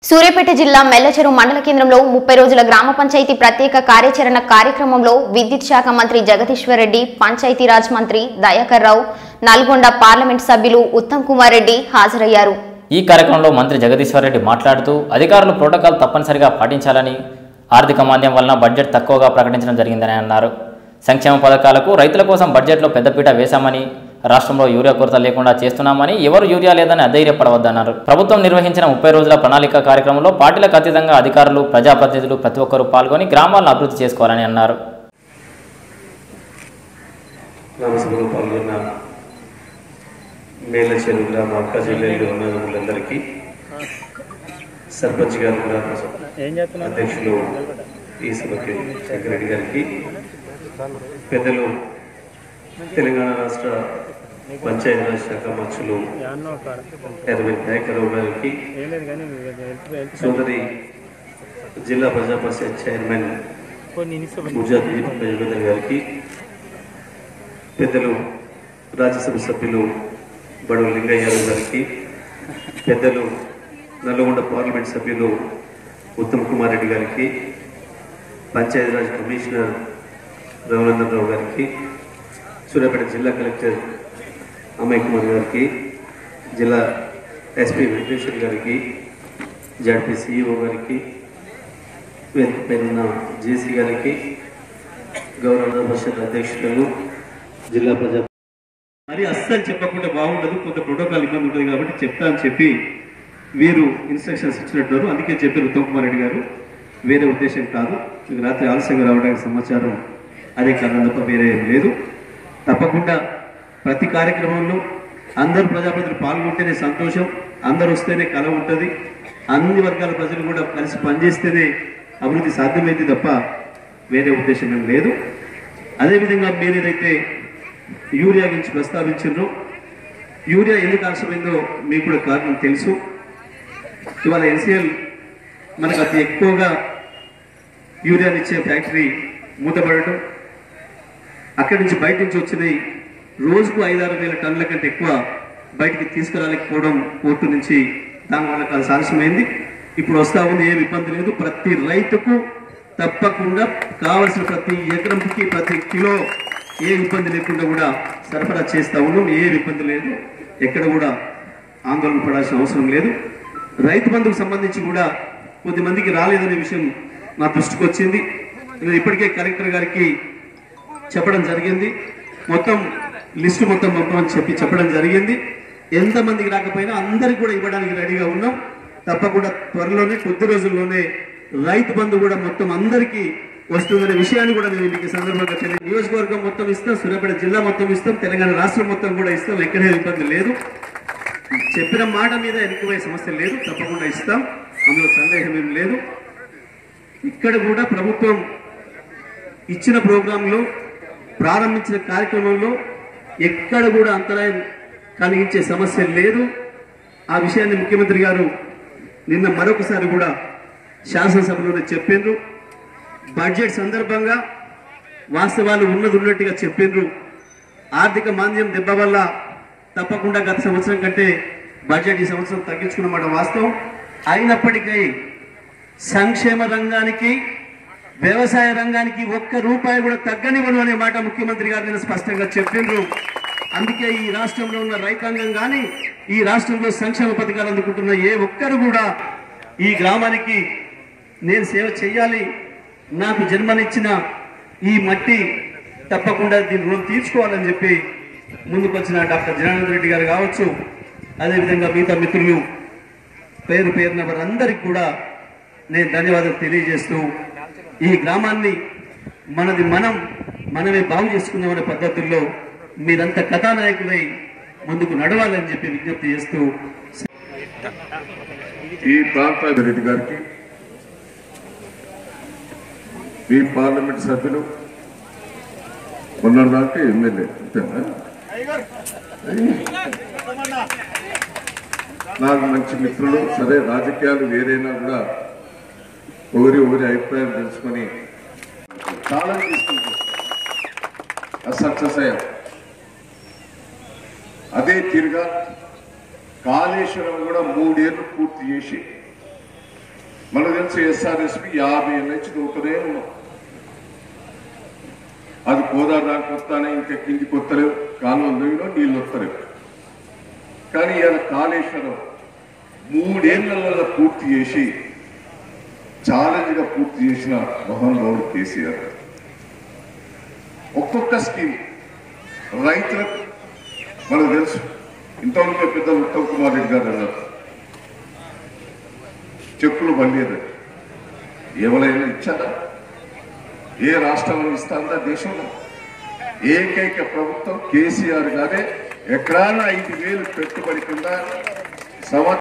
సూర్యాపేట జిల్లా మెల్లచెరు మండల కేంద్రంలో ముప్పై రోజుల గ్రామ పంచాయతీ ప్రత్యేక కార్యాచరణ కార్యక్రమంలో విద్యుత్ శాఖ మంత్రి జగదీశ్వర్ రెడ్డి పంచాయతీరాజ్ మంత్రి దయాకర్ రావు నల్గొండ పార్లమెంట్ సభ్యులు ఉత్తమ్ కుమార్ రెడ్డి హాజరయ్యారు ఈ కార్యక్రమంలో మంత్రి జగదీశ్వర్ రెడ్డి మాట్లాడుతూ అధికారులు ప్రోటోకాల్ తప్పనిసరిగా పాటించాలని ఆర్థిక మాంద్యం వలన బడ్జెట్ తక్కువగా ప్రకటించడం జరిగిందని అన్నారు సంక్షేమ పథకాలకు రైతుల కోసం బడ్జెట్లో పెద్దపీట వేశామని రాష్ట్రంలో యూరియా కొరత లేకుండా చేస్తున్నామని ఎవరు యూరియా లేదని అధైర్యపడవద్దన్నారు ప్రభుత్వం నిర్వహించిన ముప్పై రోజుల ప్రణాళిక కార్యక్రమంలో పార్టీలకు అతీతంగా అధికారులు ప్రజాప్రతినిధులు ప్రతి ఒక్కరూ పాల్గొని గ్రామాలను అభివృద్ధి చేసుకోవాలని అన్నారు గ్రామసభలో పాల్గొన్న మేలచెరు గ్రామ అక్క జిల్లాలో ఉన్న వాళ్ళందరికీ సర్పంచ్ గారు గ్రామ అధ్యక్షులు ఈ సభకి శంకరెడ్డి గారికి పెద్దలు తెలంగాణ రాష్ట్ర పంచాయతీరాజ్ శాఖ మంత్రులు ఎర్విన్ నాయకరావు గారికి సోదరి జిల్లా ప్రజా పరిషత్ చైర్మన్ పూజా దీప్ ప్రజాపతి గారికి పెద్దలు రాజ్యసభ సభ్యులు బడుగు లింగయ్య యాదవ్ గారికి పెద్దలు నల్లగొండ పార్లమెంట్ సభ్యులు ఉత్తమ్ కుమార్ రెడ్డి గారికి పంచాయతీరాజ్ కమిషనర్ రఘునందన్ రావు గారికి సూర్యాపేట జిల్లా కలెక్టర్ అమయ్ కుమార్ గారికి జిల్లా ఎస్పీ వెంకటేశ్వర్ గారికి జడ్పీ సిఇఓ గారికి వేదిక పైన ఉన్న జేసీ గారికి గౌరవ పరిషత్ అధ్యక్షులు జిల్లా ప్రజా మరి అస్సలు చెప్పకుండా బాగుండదు కొంత ప్రోటోకాల్ ఇబ్బంది ఉంటుంది కాబట్టి చెప్తా అని చెప్పి వీరు ఇన్స్ట్రక్షన్స్ ఇచ్చినట్టు అందుకే చెప్పారు ఉత్తమ్ కుమార్ రెడ్డి గారు వేరే ఉద్దేశం కాదు మీకు రాత్రి ఆలస్యంగా రావడానికి సమాచారం అదే కారణం తప్ప వేరే ఏం లేదు తప్పకుండా ప్రతి కార్యక్రమంలో అందరు ప్రజాప్రతినిధులు పాల్గొంటేనే సంతోషం అందరు వస్తేనే కల ఉంటుంది అన్ని వర్గాల ప్రజలు కూడా కలిసి పనిచేస్తేనే అభివృద్ధి సాధ్యమైంది తప్ప వేరే ఉద్దేశం ఏం లేదు అదేవిధంగా మీరు ఏదైతే యూరియా గురించి ప్రస్తావించారో యూరియా ఎందుకు అవసరమైందో మీకు కూడా కారణం తెలుసు ఇవాళ ఎన్సిఎల్ మనకు అతి ఎక్కువగా యూరియాని ఇచ్చే ఫ్యాక్టరీ మూతపడటం అక్కడి నుంచి బయట నుంచి వచ్చినాయి రోజుకు ఐదారు వేల టన్నుల కంటే ఎక్కువ బయటికి తీసుకురాలేకపోవడం పోర్టు నుంచి దానివల్ల కాదు సాధ్యమైంది ఇప్పుడు వస్తా ఉంది ఏమి ఇబ్బంది లేదు ప్రతి రైతుకు తప్పకుండా కావలసిన ప్రతి ఎకరంకి ప్రతి కిలో ఏ ఇబ్బంది లేకుండా కూడా సరఫరా చేస్తా ఉన్నాం ఏ ఇబ్బంది లేదు ఎక్కడ కూడా ఆందోళన పడాల్సిన అవసరం లేదు రైతు బంధుకు సంబంధించి కూడా కొద్దిమందికి రాలేదనే విషయం నా దృష్టికి వచ్చింది నేను ఇప్పటికే కలెక్టర్ గారికి చెప్పడం జరిగింది మొత్తం లిస్టు మొత్తం పంపమని చెప్పి చెప్పడం జరిగింది ఎంతమందికి రాకపోయినా అందరికి కూడా ఇవ్వడానికి రెడీగా ఉన్నాం తప్పకుండా త్వరలోనే కొద్ది రోజుల్లోనే రైతు బంధు కూడా మొత్తం అందరికీ వస్తుందనే విషయాన్ని కూడా నేను మీకు ఈ సందర్భంగా తెలియ నియోజకవర్గం మొత్తం ఇస్తాం సూర్యాపేట జిల్లా మొత్తం ఇస్తాం తెలంగాణ రాష్ట్రం మొత్తం కూడా ఇస్తాం ఎక్కడే ఇబ్బంది లేదు చెప్పిన మాట మీద వెనుకపోయే సమస్య లేదు తప్పకుండా ఇస్తాం అందులో సందేహం ఏం లేదు ఇక్కడ కూడా ప్రభుత్వం ఇచ్చిన ప్రోగ్రాంలో ప్రారంభించిన కార్యక్రమంలో ఎక్కడ కూడా అంతరాయం కలిగించే సమస్య లేదు ఆ విషయాన్ని ముఖ్యమంత్రి గారు నిన్న మరొకసారి కూడా శాసనసభలోనే చెప్పిండ్రు బడ్జెట్ సందర్భంగా వాస్తవాలు ఉన్నది ఉన్నట్టుగా చెప్పిండ్రు ఆర్థిక మాంద్యం దెబ్బ వల్ల తప్పకుండా గత సంవత్సరం కంటే బడ్జెట్ ఈ సంవత్సరం తగ్గించుకున్నమాట వాస్తవం అయినప్పటికీ సంక్షేమ రంగానికి వ్యవసాయ రంగానికి ఒక్క రూపాయి కూడా తగ్గనివ్వను అనే మాట ముఖ్యమంత్రి గారు నేను స్పష్టంగా చెప్పిండ్రు అందుకే ఈ రాష్ట్రంలో ఉన్న రైతాంగం కానీ ఈ రాష్ట్రంలో సంక్షేమ పథకాలు అందుకుంటున్న ఏ ఒక్కరు కూడా ఈ గ్రామానికి నేను సేవ చేయాలి నాకు జన్మనిచ్చిన ఈ మట్టి తప్పకుండా దీని రుణం తీర్చుకోవాలని చెప్పి ముందుకు వచ్చిన డాక్టర్ జనానంద రెడ్డి గారు కావచ్చు అదేవిధంగా మిగతా మిత్రులు పేరు పేరున వారందరికీ కూడా నేను ధన్యవాదాలు తెలియజేస్తూ ఈ గ్రామాన్ని మనది మనం మనమే బాగు చేసుకుందామనే పద్ధతుల్లో మీరంతా కథానాయకులై ముందుకు నడవాలని చెప్పి విజ్ఞప్తి చేస్తూ ఈ ప్రాంత రెడ్డి గారికి మీ పార్లమెంట్ సభ్యులు ఉన్నదాకా ఎమ్మెల్యే అంతేనా నాకు మంచి మిత్రులు సరే రాజకీయాలు వేరైనా కూడా ఒకరి ఒకరి అభిప్రాయం తెలుసుకొని చాలా తీసుకుంటారు సక్సెస్ అయ్యాం అదే తీరుగా కాళేశ్వరం కూడా మూడేళ్లు పూర్తి చేసి మనకు తెలిసి ఎస్ఆర్ఎస్పి యాభై ఏళ్ళ నుంచి దూకుతూనే ఉన్నాం అది గోదావరి దానికి వస్తానే ఇంకా కిందికి వస్తలేవు కాలువ నదిలో నీళ్ళు వస్తలేవు కానీ ఇవాళ కాళేశ్వరం మూడేళ్లలో పూర్తి చేసి ఛాలెంజ్ గా పూర్తి చేసిన మహానుభావుడు కేసీఆర్ గారు. ఒక్కొక్క స్కీమ్ రైతులకు మనకు తెలుసు ఇంతవరకు పెద్దలు ఉత్తమ్ కుమార్ రెడ్డి గారు అన్నారు చెక్కులు బండి ఎవరైనా ఇచ్చారా ఏ రాష్ట్రంలో ఇస్తాందా దేశంలో ఏకైక ప్రభుత్వం కేసీఆర్ గారే ఎకరాన ఐదు వేలు పెట్టుబడి కింద సంవత్సరం